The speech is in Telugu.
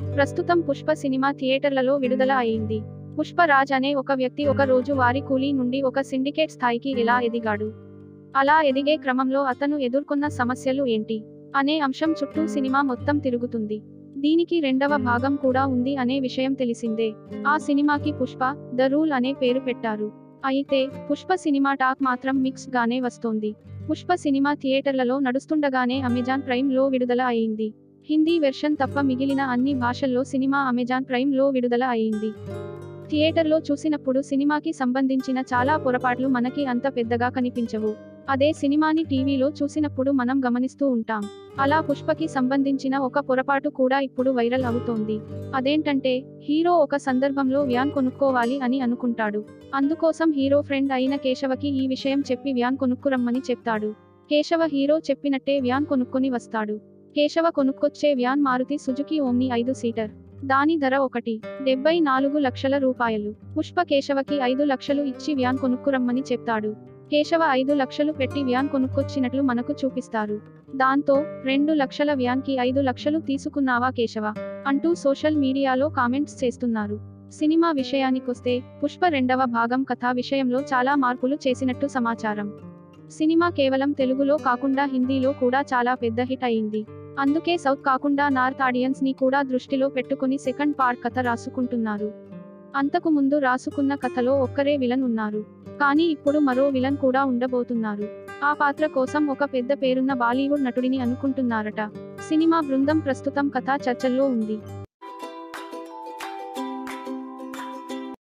ప్రస్తుతం పుష్ప సినిమా థియేటర్లలో విడుదల అయింది పుష్పరాజ్ అనే ఒక వ్యక్తి ఒక రోజు వారి కూలీ నుండి ఒక సిండికేట్ స్థాయికి ఎలా ఎదిగాడు అలా ఎదిగే క్రమంలో అతను ఎదుర్కొన్న సమస్యలు ఏంటి అనే అంశం చుట్టూ సినిమా మొత్తం తిరుగుతుంది దీనికి రెండవ భాగం కూడా ఉంది అనే విషయం తెలిసిందే ఆ సినిమాకి పుష్ప ద రూల్ అనే పేరు పెట్టారు అయితే పుష్ప సినిమా టాక్ మాత్రం మిక్స్ గానే వస్తోంది పుష్ప సినిమా థియేటర్లలో నడుస్తుండగానే అమెజాన్ ప్రైమ్ లో విడుదల అయింది హిందీ వెర్షన్ తప్ప మిగిలిన అన్ని భాషల్లో సినిమా అమెజాన్ ప్రైమ్ లో విడుదల అయింది థియేటర్లో చూసినప్పుడు సినిమాకి సంబంధించిన చాలా పొరపాట్లు మనకి అంత పెద్దగా కనిపించవు అదే సినిమాని టీవీలో చూసినప్పుడు మనం గమనిస్తూ ఉంటాం అలా పుష్పకి సంబంధించిన ఒక పొరపాటు కూడా ఇప్పుడు వైరల్ అవుతోంది అదేంటంటే హీరో ఒక సందర్భంలో వ్యాన్ కొనుక్కోవాలి అని అనుకుంటాడు అందుకోసం హీరో ఫ్రెండ్ అయిన కేశవకి ఈ విషయం చెప్పి వ్యాన్ కొనుక్కురమ్మని చెప్తాడు కేశవ హీరో చెప్పినట్టే వ్యాన్ కొనుక్కొని వస్తాడు కేశవ కొనుక్కొచ్చే వ్యాన్ మారుతి సుజుకి ఓమ్ని ఐదు సీటర్ దాని ధర ఒకటి డెబ్బై నాలుగు లక్షల రూపాయలు పుష్ప కేశవకి ఐదు లక్షలు ఇచ్చి వ్యాన్ కొనుక్కురమ్మని చెప్తాడు కేశవ ఐదు లక్షలు పెట్టి వ్యాన్ కొనుక్కొచ్చినట్లు మనకు చూపిస్తారు దాంతో రెండు లక్షల వ్యాన్ కి ఐదు లక్షలు తీసుకున్నావా కేశవ అంటూ సోషల్ మీడియాలో కామెంట్స్ చేస్తున్నారు సినిమా విషయానికొస్తే పుష్ప రెండవ భాగం కథా విషయంలో చాలా మార్పులు చేసినట్టు సమాచారం సినిమా కేవలం తెలుగులో కాకుండా హిందీలో కూడా చాలా పెద్ద హిట్ అయింది అందుకే సౌత్ కాకుండా నార్త్ ఆడియన్స్ ని కూడా దృష్టిలో పెట్టుకుని సెకండ్ పార్ట్ కథ రాసుకుంటున్నారు అంతకు ముందు రాసుకున్న కథలో ఒక్కరే విలన్ ఉన్నారు కానీ ఇప్పుడు మరో విలన్ కూడా ఉండబోతున్నారు ఆ పాత్ర కోసం ఒక పెద్ద పేరున్న బాలీవుడ్ నటుడిని అనుకుంటున్నారట సినిమా బృందం ప్రస్తుతం కథా చర్చల్లో ఉంది